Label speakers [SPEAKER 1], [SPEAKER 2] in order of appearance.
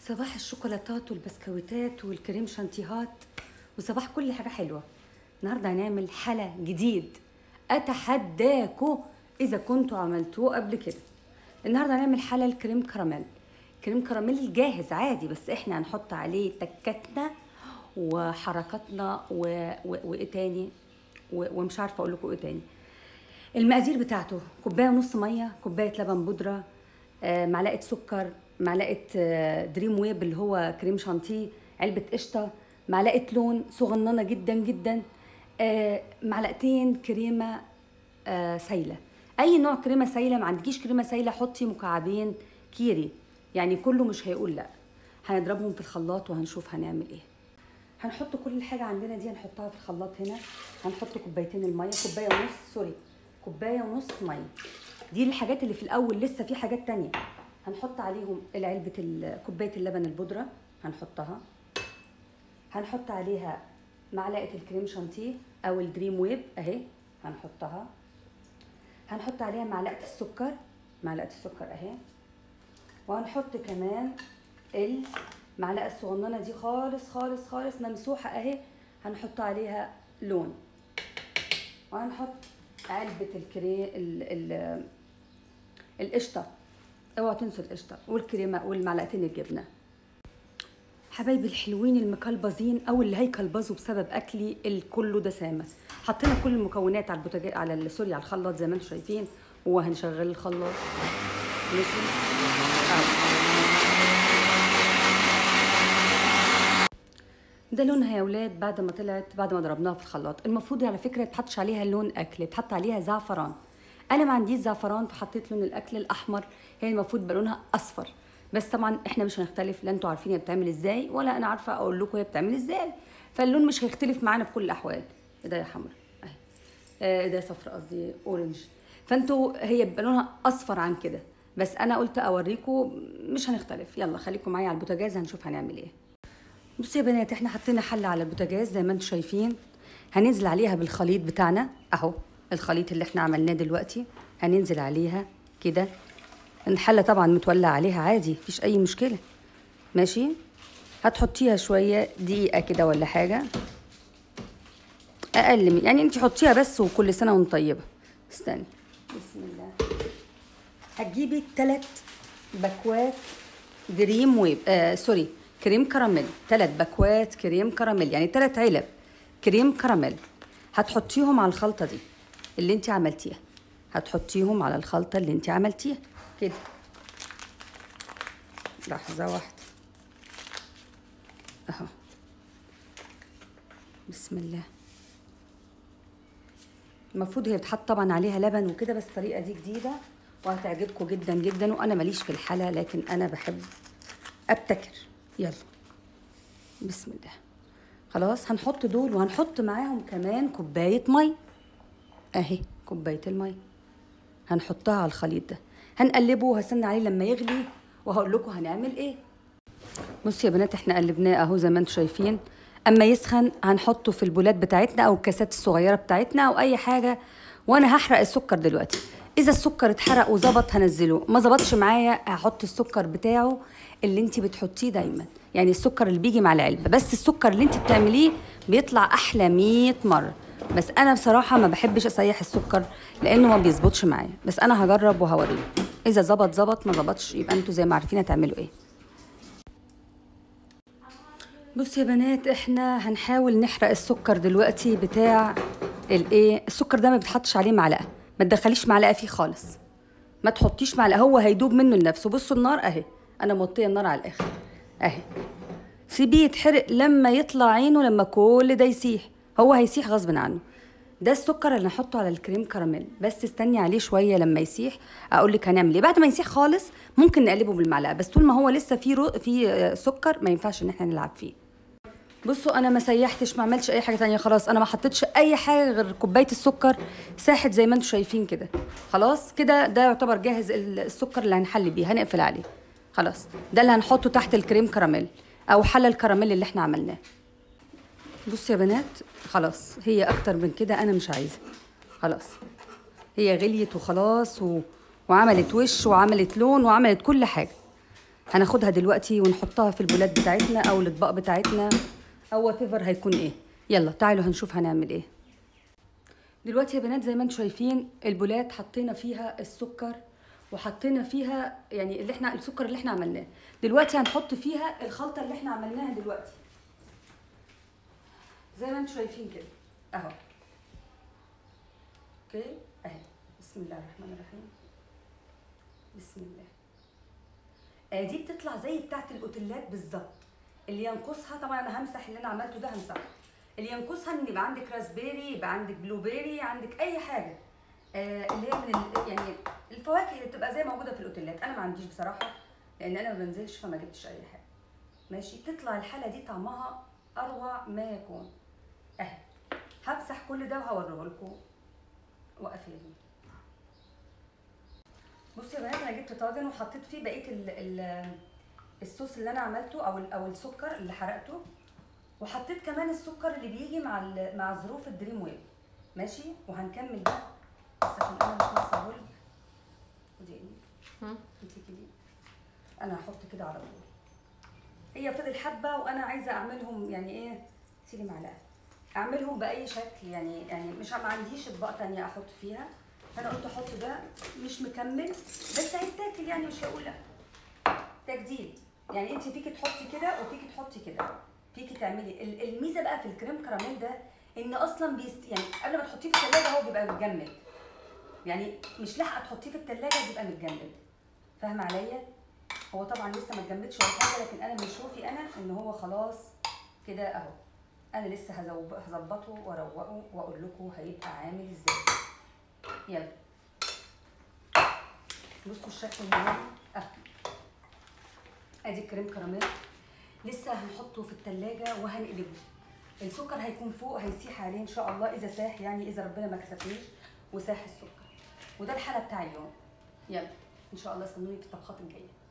[SPEAKER 1] صباح الشوكولاتات والبسكويتات والكريم شانتيهات وصباح كل حاجة حلوة النهاردة هنعمل حلا جديد أتحداكوا إذا كنتوا عملتوه قبل كده النهاردة هنعمل حلا الكريم كراميل كريم كراميل جاهز عادي بس احنا هنحط عليه تكاتنا وحركاتنا و... و... وايه تاني و... ومش عارفه اقول لكم ايه تاني المقادير بتاعته كوبايه ونص ميه كوبايه لبن بودره آه، معلقه سكر معلقه آه، دريم ويب اللي هو كريم شانتيه علبه قشطه معلقه لون صغننه جدا جدا آه، معلقتين كريمه آه، سايله اي نوع كريمه سايله ما عندكيش كريمه سايله حطي مكعبين كيري يعني كله مش هيقول لا هنضربهم في الخلاط وهنشوف هنعمل ايه هنحط كل حاجه عندنا دي هنحطها في الخلاط هنا هنحط كوبايتين الميه كوبايه ونص سوري كوبايه ونص ميه دي الحاجات اللي في الاول لسه في حاجات تانية هنحط عليهم العلبه ال- كوبايه اللبن البودره هنحطها هنحط عليها معلقه الكريم شانتيه او الدريم ويب اهي هنحطها هنحط عليها معلقه السكر معلقه السكر اهي وهنحط كمان المعلقه الصغننه دي خالص خالص خالص ممسوحه اهي هنحط عليها لون وهنحط علبه الكريم ال ال القشطه اوعوا تنسوا القشطه والكريمه والمعلقتين الجبنه حبايبي الحلوين المكلبزين او اللي هيكلبزوا بسبب اكلي الكله دسامه حطينا كل المكونات على البوتاجاز على ال- سوري على الخلاط زي ما انتم شايفين وهنشغل الخلاط ماشي أهو. ده لونها يا ولاد بعد ما طلعت بعد ما ضربناها في الخلاط المفروض على فكره يتحطش عليها لون اكل يتحط عليها زعفران انا ما عنديش زعفران فحطيت لون الاكل الاحمر هي المفروض يبقى لونها اصفر بس طبعا احنا مش هنختلف لا انتوا عارفين هي بتعمل ازاي ولا انا عارفه اقول لكم هي بتعمل ازاي فاللون مش هيختلف معانا في كل الاحوال ايديا حمرا اهي آه، ايديا صفرا قصدي اورنج فانتوا هي بيبقى لونها اصفر عن كده بس انا قلت اوريكم مش هنختلف يلا خليكم معايا على البوتاجاز هنشوف هنعمل ايه بصوا يا بنات احنا حطينا حله على البوتاجاز زي ما انتم شايفين هننزل عليها بالخليط بتاعنا اهو الخليط اللي احنا عملناه دلوقتي هننزل عليها كده الحله طبعا متولع عليها عادي مفيش اي مشكله ماشي هتحطيها شويه دقيقه كده ولا حاجه اقل من يعني انت حطيها بس وكل سنه وانت طيبه استني بسم الله هتجيبي ثلاث باكوات دريم ويب آه سوري كريم كراميل ثلاث باكوات كريم كراميل يعني ثلاث علب كريم كراميل هتحطيهم على الخلطه دي اللي انت عملتيها هتحطيهم على الخلطه اللي انت عملتيها كده لحظه واحده اهو بسم الله المفروض هي بتحط طبعا عليها لبن وكده بس الطريقه دي جديده وهتعجبكم جدا جدا وانا ماليش في الحلا لكن انا بحب ابتكر يلا بسم الله خلاص هنحط دول وهنحط معاهم كمان كوبايه مي اهي كوبايه المي هنحطها على الخليط ده هنقلبه وهستنى عليه لما يغلي وهقول لكم هنعمل ايه بصوا يا بنات احنا قلبناه اهو زي ما انتم شايفين اما يسخن هنحطه في البولات بتاعتنا او الكاسات الصغيره بتاعتنا او اي حاجه وانا هحرق السكر دلوقتي اذا السكر اتحرق وظبط هنزله ما ظبطش معايا هحط السكر بتاعه اللي انت بتحطيه دايما يعني السكر اللي بيجي مع العلبه بس السكر اللي انت بتعمليه بيطلع احلى 100 مره بس انا بصراحه ما بحبش اسيح السكر لانه ما بيظبطش معايا بس انا هجرب وهوريكم اذا ظبط ظبط ما ظبطش يبقى انتوا زي ما عارفين هتعملوا ايه بصوا يا بنات احنا هنحاول نحرق السكر دلوقتي بتاع الايه السكر ده ما بتحطش عليه معلقه ما تدخليش معلقه فيه خالص ما تحطيش معلقه هو هيدوب منه لنفسه بصوا النار اهي انا موطيه النار على الاخر اهي سيبيه يتحرق لما يطلع عينه لما كل ده يسيح هو هيسيح غصب عنه ده السكر اللي نحطه على الكريم كراميل بس استني عليه شويه لما يسيح اقول لك هنعمل ايه بعد ما يسيح خالص ممكن نقلبه بالمعلقه بس طول ما هو لسه فيه رو... فيه آه، سكر ما ينفعش ان احنا نلعب فيه بصوا انا ما سيحتش ما عملتش اي حاجه تانية خلاص انا ما حطيتش اي حاجه غير كوبايه السكر ساحت زي ما انتم شايفين كده خلاص كده ده يعتبر جاهز ال- السكر اللي هنحلي بيه هنقفل عليه خلاص ده اللي هنحطه تحت الكريم كراميل او حلى الكراميل اللي احنا عملناه بصوا يا بنات خلاص هي اكتر من كده انا مش عايزه خلاص هي غليت وخلاص و... وعملت وش وعملت لون وعملت كل حاجه هناخدها دلوقتي ونحطها في البولات بتاعتنا او الاطباق بتاعتنا او وات هيكون ايه يلا تعالوا هنشوف هنعمل ايه دلوقتي يا بنات زي ما انتم شايفين البولات حطينا فيها السكر وحطينا فيها يعني اللي احنا السكر اللي احنا عملناه دلوقتي هنحط فيها الخلطه اللي احنا عملناها دلوقتي زي ما انتم شايفين كده اهو اوكي اهي بسم الله الرحمن الرحيم بسم الله آه دي بتطلع زي بتاعت الاوتيلات بالظبط اللي ينقصها طبعا انا همسح اللي انا عملته ده همسحه اللي ينقصها ان يبقى عندك راسبيري يبقى عندك بلو بيري عندك اي حاجه آه اللي هي من ال- يعني الفواكه اللي بتبقى زي موجوده في الاوتيلات انا ما عنديش بصراحه لان انا ما بنزلش فما جبتش اي حاجه ماشي تطلع الحاله دي طعمها اروع ما يكون اهي همسح كل ده وهوريه لكم وقفي يا بنتي بصي يا بنات انا جبت طاجن وحطيت فيه بقيه ال ال الصوص اللي انا عملته او ال- او السكر اللي حرقته وحطيت كمان السكر اللي بيجي مع ال- مع ظروف الدريم ويل ماشي وهنكمل ده بس عشان انا مش ناقصه هقول ودي ايه امسكي دي انا هحط كده على طول هي فضل حبه وانا عايزه اعملهم يعني ايه سيبي معلقه اعملهم باي شكل يعني يعني مش ما عنديش اطباق تانية احط فيها فانا قلت احط ده مش مكمل بس هيتاكل يعني مش هقول لا ده جديد يعني انت فيكي تحطي كده وفيكي تحطي كده فيكي تعملي ال- الميزه بقى في الكريم كراميل ده ان اصلا بيست يعني قبل ما تحطيه في الثلاجه هو بيبقى متجمد يعني مش لاحقه تحطيه في الثلاجه بيبقى متجمد فاهمه عليا هو طبعا لسه ما اتجمدش ولا حاجه لكن انا من شوفي انا ان هو خلاص كده اهو انا لسه هزوب- هظبطه واروقه واقول لكم هيبقى عامل ازاي يلا بصوا الشكل النهائي اهو ادي الكريم كراميل لسه هنحطه في التلاجة وهنقلبه السكر هيكون فوق هيسيح عليه ان شاء الله اذا ساح يعني اذا ربنا ما كسفنيش وساح السكر وده الحاله بتاع اليوم يلا ان شاء الله استنوني في الطبخات الجايه